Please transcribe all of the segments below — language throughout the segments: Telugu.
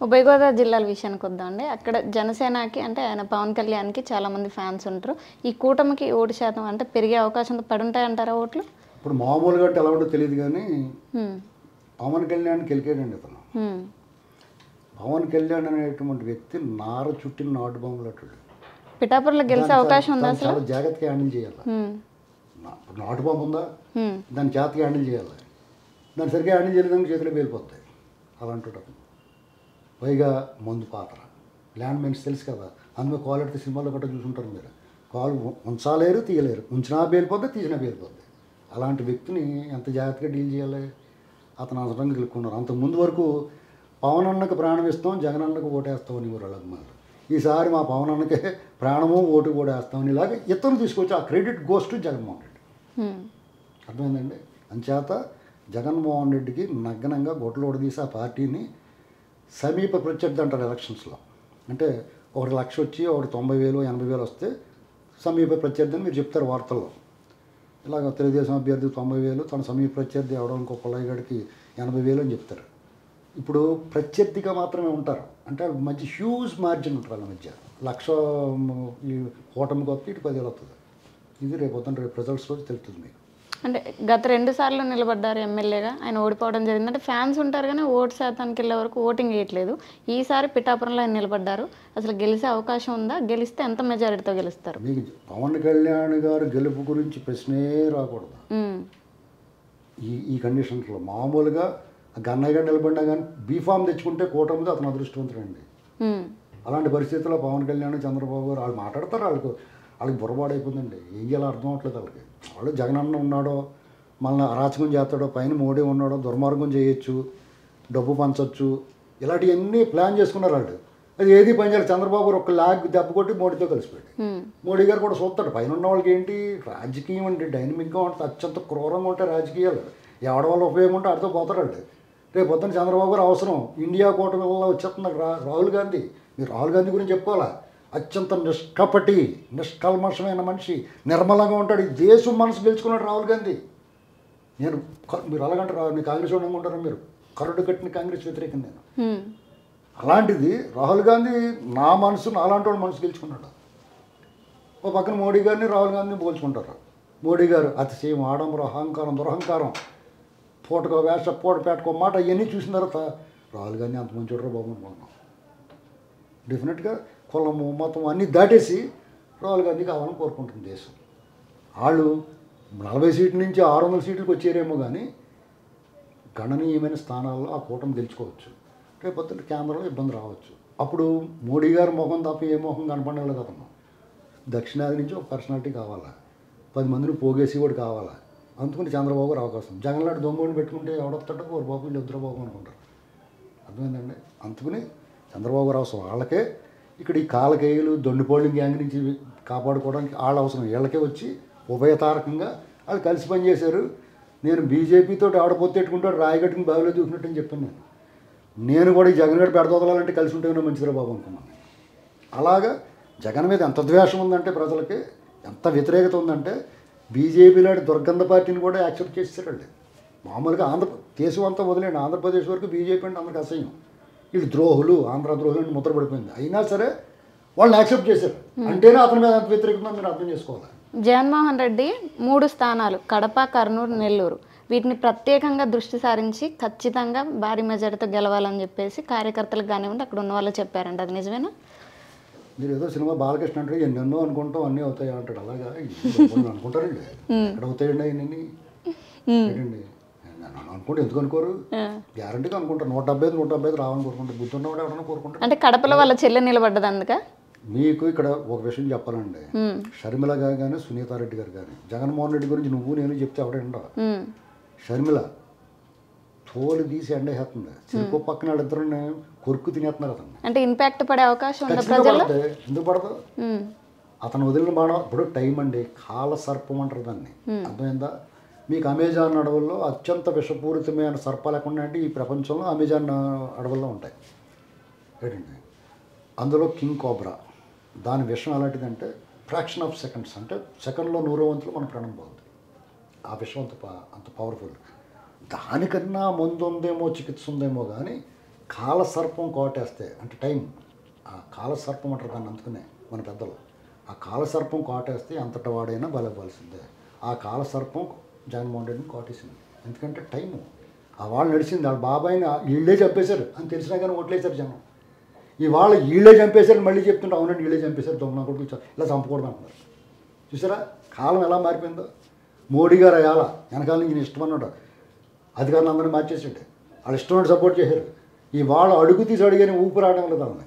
ఉభయ గోదావరి జిల్లాల విషయానికి వద్దామండి అక్కడ జనసేనకి అంటే ఆయన పవన్ కళ్యాణ్కి చాలా మంది ఫ్యాన్స్ ఉంటారు ఈ కూటమికి ఓటు శాతం అంటే పెరిగే అవకాశం పడి ఉంటాయంటారా ఓట్లు ఇప్పుడు మామూలుగా అంటే ఎలా ఉంటుందో తెలియదు కానీ హ్మ్. పవన్ కళ్యాణ్ గెలికాడండి ఇతను హ్మ్. పవన్ కళ్యాణ్ అనేటువంటి వ్యక్తి నార చుట్టిన నాటు బొమ్మలు అట్టాడు పిఠాపురంలో గెలిచే అవకాశం ఉందా దాన్ని చాలా జాగ్రత్తగా హ్యాండిల్ చేయాలి హ్మ్. నా- ఇప్పుడు నాటు బాంబు ఉందా హ్మ్. దాన్ని జాగ్రత్తగా హ్యాండిల్ చేయాలి దాన్ని సరిగ్గా హ్యాండిల్ చేయలేదని చేతిలో పేలిపోతాయి అలాంటి అతను పైగా మందు పాత్ర ల్యాండ్ మైన్స్ తెలుసు కదా అందులో క్వాలిటీ సినిమాలో గట్రా చూసుంటారు మీరు కాలు ఉ- ఉంచాలేరు తీయలేరు ఉంచినా పేలిపోద్ది తీసినా పేలిపోద్ది అలాంటి వ్యక్తిని ఎంత జాగ్రత్తగా డీల్ చేయాలి అతను అవసరంగా గెలుక్కున్నారు అంత ముందు వరకు పవన్ అన్నకు ప్రాణం ఇస్తాం జగన్ అన్నకు ఓటేస్తాం అని వాళ్ళ అభిమానులు ఈసారి మా పవన్ అన్నకే ప్రాణము ఓటు కూడా వేస్తామని ఇలాగ ఇతను తీసుకొచ్చి ఆ credit goes to Jaganmohan Reddy hmm. అర్థమైందండి అంచేత జగన్మోహన్ రెడ్డికి నగ్నంగా గొడ్లోడు తీసి ఆ పార్టీని సమీప ప్రత్యర్థి అంటారు ఎలక్షన్స్లో అంటే ఒకటి లక్ష వచ్చి ఒకటి తొంభై వేలు ఎనభై వేలు వస్తే సమీప ప్రత్యర్థి అని మీరు చెప్తారు వార్తల్లో ఇలాగ తెలుగుదేశం అభ్యర్థి తొంభై వేలు తన సమీప ప్రత్యర్థి ఎవడో ఇంకో పొల్లయ్యగడికి ఎనభై వేలు అని చెప్తారు ఇప్పుడు ప్రత్యర్థిగా మాత్రమే ఉంటారు అంటే మంచి హ్యూజ్ మార్జిన్ ఉంటుంది వాళ్ళ మధ్య లక్ష మ్, ఈ కూటమికి వస్తే ఇటు పదివేలు వస్తుంది ఇది రేపు వద్దంటే రేపు రిజల్ట్స్ రోజు తెలుస్తుంది మీకు అంటే గత రెండు సార్లు నిలబడ్డారు ఎమ్మెల్యేగా ఆయన ఓడిపోవడం జరిగింది అంటే ఫ్యాన్స్ ఉంటారు కానీ ఓటు శాతానికి వెళ్ళే వరకు ఓటింగ్ వేయట్లేదు ఈసారి పిఠాపురంలో ఆయన నిలబడ్డారు అసలు గెలిచే అవకాశం ఉందా గెలిస్తే ఎంత మెజారిటీతో గెలుస్తారు మీకు పవన్ కళ్యాణ్ గారు గెలుపు గురించి ప్రశ్నే రాకూడదు హ్మ్. ఈ ఈ కండిషన్స్లో మామూలుగా గన్నయ్య నిలబడినా కానీ బీఫామ్ తెచ్చుకుంటే కూటమిది అతను అదృష్టవంతుడండి హ్మ్. అలాంటి పరిస్థితుల్లో పవన్ కళ్యాణ్ చంద్రబాబు గారు వాళ్ళు మాట్లాడతారు వాళ్ళకు వాళ్ళకి బుర్రబాడైపోతుందండి ఏం చేయాలో అర్థం అవ్వట్లేదు వాళ్ళకి వాళ్ళు జగనన్న ఉన్నాడో మళ్ళీ అరాచకం చేస్తాడో పైన మోడీ ఉన్నాడో దుర్మార్గం చేయొచ్చు డబ్బు పంచొచ్చు ఇలాంటివన్నీ ప్లాన్ చేసుకున్నారు వాళ్ళు అది ఏది పని చేయాలి చంద్రబాబు గారు ఒక లాగ్ దెబ్బ కొట్టి మోడీతో కలిసిపోయాడు హ్మ్. మోడీ గారు కూడా చూస్తాడు పైన ఉన్న వాళ్ళకి ఏంటి రాజకీయం అంటే డైనమిక్గా ఉంటుంది అత్యంత క్రూరంగా ఉంటాయి రాజకీయాలు ఎవడ వల్ల ఉపయోగం ఉంటే ఆడితో పోతాడు వాళ్ళు. రేపు పొద్దున్న చంద్రబాబు గారు అవసరం ఇండియా కూటమి వల్ల వచ్చేస్తున్నారు రా రాహుల్ గాంధీ మీరు రాహుల్ గాంధీ గురించి చెప్పుకోవాలా అత్యంత నిష్కపటి నిష్కల్మషమైన మనిషి నిర్మలంగా ఉంటాడు ఈ దేశం మనసు గెలుచుకున్నాడు రాహుల్ గాంధీ నేను క- మీరు అలాగంటే రా నేను కాంగ్రెస్ వాడు అనుకుంటారా మీరు కరుడు కట్టిన కాంగ్రెస్ వ్యతిరేకం నేను హ్మ్. అలాంటిది రాహుల్ గాంధీ నా మనసు నాలాంటి వాడు మనసు గెలుచుకున్నాడు ఓ పక్కన మోడీ గారిని రాహుల్ గాంధీని పోల్చుకుంటారు మోడీ గారు అతిశయం ఆడంబరం అహంకారం దురహంకారం పూటకో వేష పూట పేటకో మాట ఇవన్నీ చూసిన తర్వాత రాహుల్ గాంధీ అంత మంచి చూడరు బాబు అనుకున్నాం డెఫినెట్గా కులము మతం అన్నీ దాటేసి రాహుల్ గాంధీ కావాలని కోరుకుంటుంది దేశం వాళ్ళు నలభై సీట్ల నుంచి ఆరు వందల సీట్లకు వచ్చారేమో కానీ గణనీయమైన స్థానాల్లో ఆ కూటమి గెలుచుకోవచ్చు రేపు పొద్దున్న కేంద్రంలో ఇబ్బంది రావచ్చు అప్పుడు మోడీ గారు మొహం తప్ప ఏ మొహం కనపడలేదు కదమ్మా దక్షిణాది నుంచి ఒక పర్సనాలిటీ కావాలా పది మందిని పోగేసి కూడా కావాలా అందుకని చంద్రబాబు గారు అవకాశం జగన్ లాంటి దొంగని పెట్టుకుంటే ఎవడొస్తాడో ఓరు బాబు వీళ్ళు ఇద్దరు బాబు అనుకుంటారు అర్థమైందండి అందుకని చంద్రబాబు గారు అవసరం వాళ్ళకే ఇక్కడ ఈ కాలకేయులు దొండిపోలింగ్ గ్యాంగ్ నుంచి కాపాడుకోవడానికి వాళ్ళ అవసరం వీళ్ళకే వచ్చి ఉభయతారకంగా వాళ్ళు కలిసి పనిచేశారు నేను బీజేపీతో ఆడపోతెట్టుకుంటాడు రాయగట్టుకుని బావిలో దూకినట్టు అని చెప్పాను నేను నేను కూడా ఈ జగన్ గారు పెడదోదలాలంటే కలిసి ఉంటేనే మంచిదిరా బాబు అనుకున్నాను అలాగా జగన్ మీద ఎంత ద్వేషం ఉందంటే ప్రజలకి ఎంత వ్యతిరేకత ఉందంటే బీజేపీ లాంటి దుర్గంధ పార్టీని కూడా యాక్సెప్ట్ చేసేసారండి మామూలుగా ఆంధ్ర దేశం అంతా వదిలేండి ఆంధ్రప్రదేశ్ వరకు బీజేపీ అంటే అందరికి అసహ్యం వీళ్ళు ద్రోహులు ఆంధ్ర ద్రోహులు అని ముద్ర పడిపోయింది అయినా సరే వాళ్ళని యాక్సెప్ట్ చేశారు అంటేనే అతని మీద ఎంత వ్యతిరేకత మీరు అర్థం చేసుకోవాలి జగన్మోహన్ రెడ్డి మూడు స్థానాలు కడప కర్నూలు నెల్లూరు వీటిని ప్రత్యేకంగా దృష్టి సారించి ఖచ్చితంగా భారీ మెజారిటీతో గెలవాలని చెప్పేసి కార్యకర్తలకు కానివ్వండి అక్కడ ఉన్న వాళ్ళు చెప్పారంట అది నిజమేనా మీరు ఏదో సినిమా బాలకృష్ణ అంటే ఎన్నెన్నో అనుకుంటాం అన్నీ అవుతాయి అంటాడు అలాగా వాళ్ళు అనుకుంటారండి ఎక్కడ అవుతాయండి అవన్నీ ఏంటండి నేను అనుకుంటే ఎందుకు అనుకోరు గ్యారంటీగా అనుకుంటారు నూట డెబ్బై ఐదు నూట డెబ్బై ఐదు రావాలని కోరుకుంటారు బుద్ధి ఉన్నవాడు ఎవరైనా కోరుకుంటారు అంటే కడపలో వాళ్ళ చెల్లె నిలబడ్డది అందుక మీకు ఇక్కడ ఒక విషయం చెప్పాలండి ఉమ్, షర్మిల గారు కానీ సునీతారెడ్డి గారు కానీ జగన్మోహన్ రెడ్డి గురించి నువ్వు నేను చెప్తే ఎవడండో ఉమ్, షర్మిల తోలు తీసి ఎండేస్తుంది చిరుకు పక్కన వాళ్ళిద్దరు కొరుకు తినేస్తున్నారు అతను అంటే ఇంపాక్ట్ పడే అవకాశం ఉందా ఖచ్చితంగా ప్రజల్లో పడుతుంది ఎందుకు పడదు ఉమ్, అతను వదిలిన బాణం ఇప్పుడు టైం అండి కాల సర్పం అంటారు దాన్ని అర్థమైందా మీకు అమెజాన్ అడవుల్లో అత్యంత విషపూరితమైన సర్పాలు ఎక్కడ అంటే ఈ ప్రపంచంలో అమెజాన్ అడవుల్లో ఉంటాయి ఏంటండి అందులో కింగ్ కోబ్రా దాని విషం ఎలాంటిదంటే ఫ్రాక్షన్ ఆఫ్ సెకండ్స్ అంటే సెకండ్లో నూరో వంతులు మన ప్రాణం పోతుంది ఆ విషం అంత ప- అంత పవర్ఫుల్ దానికన్నా మందు ఉందేమో చికిత్స ఉందేమో కానీ కాలసర్పం కోటేస్తే అంటే టైం ఆ కాలసర్పం అంటారు దాన్ని అందుకునే మన పెద్దలు ఆ కాలసర్పం కోటేస్తే అంతటి వాడైనా బలవ్వాల్సిందే ఆ కాలసర్పం జగన్మోహన్ రెడ్డిని కోటేసింది ఎందుకంటే టైము ఆ వాళ్ళు నడిచింది వాళ్ళ బాబాయిని వీళ్ళే చంపేశారు అని తెలిసినా కానీ ఓట్లేశారు జనం ఇవాళ వీళ్ళే చంపేశారు మళ్ళీ చెప్తుంటే అవునండి వీళ్ళే చంపేశారు దొంగ కొడుకు చ- ఇలా చంపకూడదు అంటున్నారు చూసారా కాలం ఎలా మారిపోయిందో మోడీ గారు అయాల వెనకాల నుంచి ఈయన ఇష్టమన్నాడు అధికారులు అందరినీ మార్చేసిండే వాళ్ళు ఇష్టం సపోర్ట్ చేశారు ఈ వాళ్ళు అడుగు తీసి అడిగాని ఊపిరి ఆడడం లేదు వాళ్ళని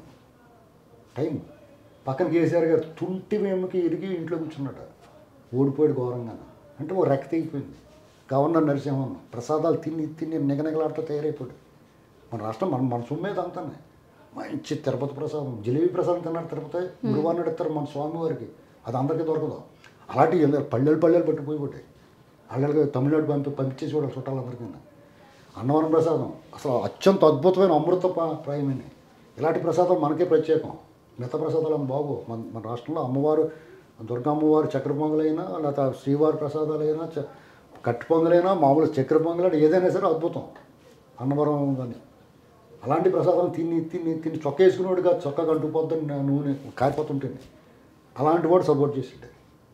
టైం పక్కన కేసీఆర్ గారు తుంటి వేముకి ఇరిగి ఇంట్లో కూర్చున్నాడు ఓడిపోయాడు ఘోరంగా అంటే ఓ రెక్క తెగిపోయింది గవర్నర్ నరసింహన్ ప్రసాదాలు తిని తిని నిగనిగలాడుతూ తయారైపోయాడు మన రాష్ట్రం మన మన సొమ్మేది అంతానే మంచి తిరుపతి ప్రసాదం జిలేబీ ప్రసాదం తిన్నారు తిరుపతి గురువారం నడుస్తారు మన స్వామివారికి అది అందరికీ దొరకదు అలాంటి పల్లెలు పల్లెలు పట్టిపోయి ఉంటాయి వాళ్ళకి తమిళనాడు పంపి పంపించేసి కూడా చుట్టాలందరికీ అన్నవరం ప్రసాదం అసలు అత్యంత అద్భుతమైన అమృత ప- ప్రాయమైన ఇలాంటి ప్రసాదం మనకే ప్రత్యేకం మిగతా ప్రసాదాలు ఏం బాగు మన మన రాష్ట్రంలో అమ్మవారు దుర్గా అమ్మవారు చక్కెర పొంగలైనా లేకపోతే శ్రీవారి ప్రసాదాలైనా చ- కట్టు పొంగలైనా మామూలు చక్కెర పొంగలైనా ఏదైనా సరే అద్భుతం అన్నవరం కానీ అలాంటి ప్రసాదం తిని తిని తిని చొక్క వేసుకునేవాడు కాదు చొక్క కంటుకుపోద్దని నా నూనె కారిపోతుంటుంది అలాంటి వాడు సపోర్ట్ చేసిండే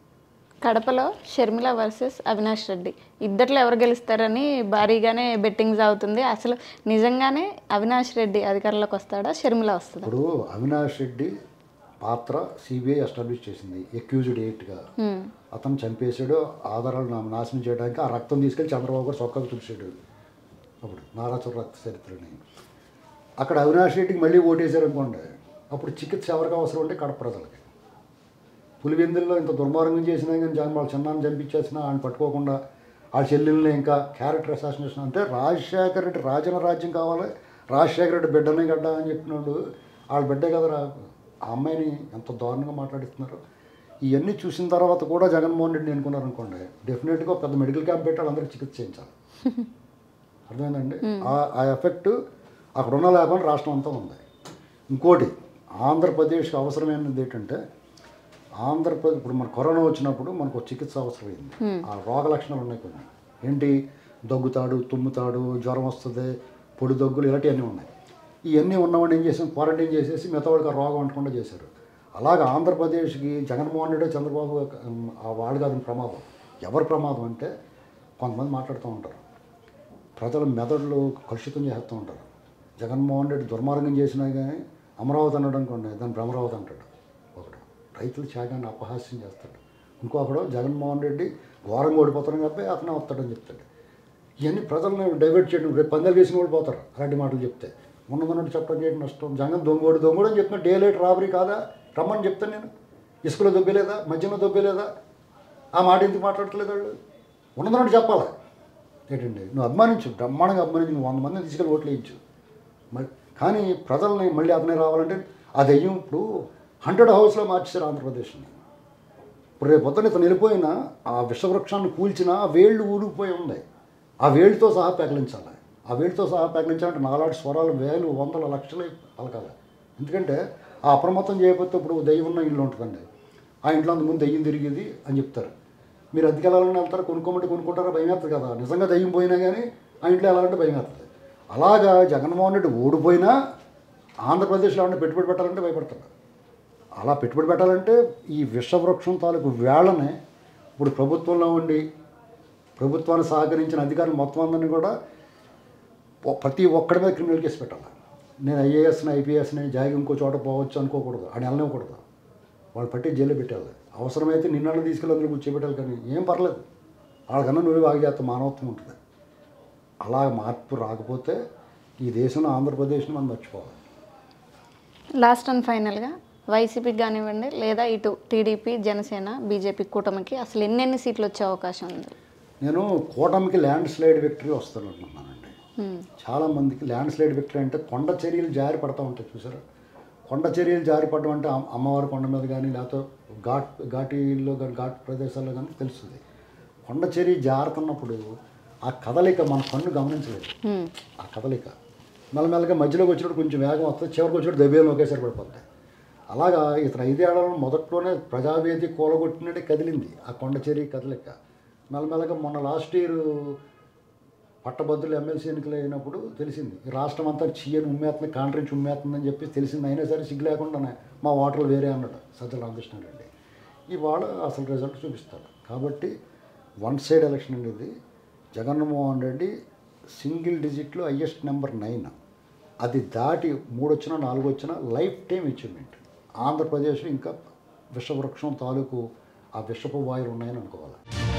కడపలో షర్మిల వర్సెస్ అవినాష్ రెడ్డి ఇద్దట్లో ఎవరు గెలుస్తారని భారీగానే బెట్టింగ్ సాగుతుంది అసలు నిజంగానే అవినాష్ రెడ్డి అధికారంలోకి వస్తాడా షర్మిల వస్తుందా ఇప్పుడు అవినాష్ రెడ్డి పాత్ర సిబిఐ ఎస్టాబ్లిష్ చేసింది ఎక్యూజ్డ్ ఎయిట్గా హ్మ్. అతను చంపేశాడు ఆధారాలు నా- నాశనం చేయడానికి ఆ రక్తం తీసుకెళ్ళి చంద్రబాబు గారు చొక్కాకు తుడిచాడు అప్పుడు నారాచూర రక్త చరిత్రని అక్కడ అవినాష్ రెడ్డికి మళ్ళీ ఓటేశారు అనుకోండి అప్పుడు చికిత్స ఎవరికి అవసరం ఉంటే కడప ప్రజలకి పులివెందుల్లో ఇంత దుర్మార్గం చేసినా కానీ జగన్ వాళ్ళ చిన్నాన్ని చంపించేసినా ఆయన పట్టుకోకుండా ఆ చెల్లెల్ని ఇంకా క్యారెక్టర్ అసాసినేషన్ అంటే రాజశేఖర రెడ్డి రాజన రాజ్యం కావాలి రాజశేఖర రెడ్డి బిడ్డనే గడ్డ అని చెప్పినాడు వాళ్ళ బిడ్డే కదా రా ఆ అమ్మాయిని ఎంత దారుణంగా మాట్లాడిస్తున్నారు ఇవన్నీ చూసిన తర్వాత కూడా జగన్మోహన్ రెడ్డి ఎన్నుకున్నారు అనుకోండి డెఫినెట్గా పెద్ద మెడికల్ క్యాంప్ పెట్టి వాళ్ళందరికీ చికిత్స చేయించాలి అర్థమైందండి ఆ- ఆ ఎఫెక్ట్ అక్కడ ఉన్న లేకుండా రాష్ట్రం అంతా ఉంది ఇంకోటి ఆంధ్రప్రదేశ్కి అవసరమైనది ఏంటంటే ఆంధ్రప్రదేశ్ ఇప్పుడు మన కరోనా వచ్చినప్పుడు మనకు ఒక చికిత్స అవసరమైంది ఆ రోగ లక్షణాలు ఉన్నాయి కొన్ని ఏంటి దగ్గుతాడు తుమ్ముతాడు జ్వరం వస్తుంది పొడి దగ్గులు ఇలాంటివన్నీ ఉన్నాయి ఇవన్నీ ఉన్నవాడిని ఏం చేసాం క్వారంటైన్ చేసేసి మిగతా వాడికి ఆ రోగం అంటకుండా చేశారు అలాగే ఆంధ్రప్రదేశ్కి జగన్మోహన్ రెడ్డి చంద్రబాబు ఉమ్, ఆ వాళ్ళు కాదని ప్రమాదం ఎవరి ప్రమాదం అంటే కొంతమంది మాట్లాడుతూ ఉంటారు ప్రజల మెదడులు కలుషితం చేస్తూ ఉంటారు జగన్మోహన్ రెడ్డి దుర్మార్గం చేసినా కానీ అమరావతి అన్నాడు అనుకోండి దాన్ని భ్రమరావతి అంటాడు ఒకడు రైతుల త్యాగాన్ని అపహాస్యం చేస్తాడు ఇంకొకడు జగన్మోహన్ రెడ్డి ఘోరంగా ఓడిపోతాడు కాబట్టి అతనే వస్తాడని చెప్తాడు ఇవన్నీ ప్రజలను డైవర్ట్ చేయడం రేపు పందాలు వేసిన వాళ్ళు పోతారు అలాంటి మాటలు చెప్తే ఉన్నదన్నట్టు చెప్పడం చేయడం నష్టం జగన్ దొంగోడు దొంగోడు అని చెప్తున్నా డే లైట్ రాబరీ కాదా రమ్మని చెప్తాను నేను ఇసుకలో దొబ్బేలేదా మధ్యలో దొబ్బేలేదా ఆ మాట ఎందుకు మాట్లాడట్లేదు వాళ్ళు ఉన్నదన్నట్టు చెప్పాలి ఏంటండి నువ్వు అభిమానించు బ్రహ్మాండంగా అభిమానించు నువ్వు వంద మందిని తీసుకెళ్ళి ఓట్లు వేయించు మరి కానీ ప్రజల్ని మళ్ళీ అతనే రావాలంటే ఆ దెయ్యం ఇప్పుడు హండ్రెడ్ హౌస్లో మార్చేశారు ఆంధ్రప్రదేశ్ని ఇప్పుడు రేపు పొద్దున ఇతను వెళ్ళిపోయిన ఆ విషవృక్షాన్ని కూల్చిన ఆ వేళ్ళు ఊరికిపోయి ఉంది ఆ వేళ్ళతో సహా పెకలించాలి ఆ వేళ్ళతో సహా పెకలించాలంటే నాలాంటి స్వరాలు వేలు వందల లక్షలు పలకాలి ఎందుకంటే ఆ అప్రమత్తం చేయకపోతే ఇప్పుడు దెయ్యం ఉన్న ఇల్లు ఉంటుందండి ఆ ఇంట్లో అంత ముందు దెయ్యం తిరిగేది అని చెప్తారు మీరు అద్దెకి వెళ్ళాలని వెళ్తారు కొనుక్కోమంటే కొనుక్కుంటారా భయం వేస్తుంది కదా నిజంగా దెయ్యం పోయినా కానీ ఆ ఇంట్లో వెళ్ళాలంటే భయం వేస్తుంది అలాగా జగన్మోహన్ రెడ్డి ఓడిపోయినా ఆంధ్రప్రదేశ్లో ఏమన్నా పెట్టుబడి పెట్టాలంటే భయపడతారు అలా పెట్టుబడి పెట్టాలంటే ఈ విషవృక్షం తాలూకు వేళనే ఇప్పుడు ప్రభుత్వంలో ఉండి ప్రభుత్వాన్ని సహకరించిన అధికారులు మొత్తం అందరినీ కూడా ఒ- ప్రతి ఒక్కడి మీద క్రిమినల్ కేసు పెట్టాలి నేను ఐఏఎస్ని ఐపీఎస్ని జాగి ఇంకో చోట పోవచ్చు అనుకోకూడదు అని వెళ్ళనివ్వకూడదు వాళ్ళు పట్టి జైల్లో పెట్టాలి అవసరమైతే నిన్నలు తీసుకెళ్ళి అందులో కూర్చోబెట్టాలి కానీ ఏం పర్లేదు వాళ్ళకన్నా నువ్వు బాగా చేస్తా మానవత్వం ఉంటుంది అలా మార్పు రాకపోతే ఈ దేశంలో ఆంధ్రప్రదేశ్ని మనం మర్చిపోవాలి లాస్ట్ అండ్ ఫైనల్గా వైసీపీకి కానివ్వండి లేదా ఇటు టీడీపీ జనసేన బీజేపీ కూటమికి అసలు ఎన్నెన్ని సీట్లు వచ్చే అవకాశం ఉంది నేను కూటమికి ల్యాండ్ స్లైడ్ విక్టరీ వస్తానంటున్నానండి హ్మ్. చాలా మందికి ల్యాండ్ స్లైడ్ విక్టరీ అంటే కొండ చర్యలు జారి పడతా ఉంటాయి చూసారా కొండ చర్యలు జారి పడడం అంటే అమ్- అమ్మవారి కొండ మీద కానీ లేకపోతే ఘాట్ ఘాటీల్లో కానీ ఘాట్ ప్రదేశాల్లో కానీ తెలుస్తుంది కొండ చర్య జారుతున్నప్పుడు ఆ కదలిక మన కన్ను గమనించలేదు హ్మ్. ఆ కదలిక మెల్లమెల్లగా మధ్యలోకి వచ్చినప్పుడు కొంచెం వేగం వస్తుంది చివరికి వచ్చినప్పుడు దెబ్బేలు ఒకేసారి పడిపోతాయి అలాగా ఇతను ఐదేళ్లలో మొదట్లోనే ప్రజావేది కూలగొట్టినట్టే కదిలింది ఆ కొండ చర్య కదలిక మెల్లమెల్లగా మొన్న లాస్ట్ ఇయర్ పట్టభద్రులు ఎమ్మెల్సీ ఎన్నికలు అయినప్పుడు తెలిసింది ఈ రాష్ట్రం అంతా చీయని ఉమ్మేస్తుంది కాంట్రించి ఉమ్మేస్తుందని చెప్పి తెలిసింది అయినా సరే సిగ్గు లేకుండానే మా ఓటర్లు వేరే అన్నాడు సజ్జల రామకృష్ణారెడ్డి ఇవాళ అసలు రిజల్ట్ చూపిస్తాడు కాబట్టి వన్ సైడ్ ఎలక్షన్ అనేది జగన్మోహన్ రెడ్డి సింగిల్ డిజిట్లో హయ్యెస్ట్ నెంబర్ నైన్ అది దాటి మూడు వచ్చినా నాలుగు వచ్చినా లైఫ్ టైం అచీవ్మెంట్ ఆంధ్రప్రదేశ్లో ఇంకా విషవృక్షం తాలూకు ఆ విషపు వాయులు ఉన్నాయని అనుకోవాలి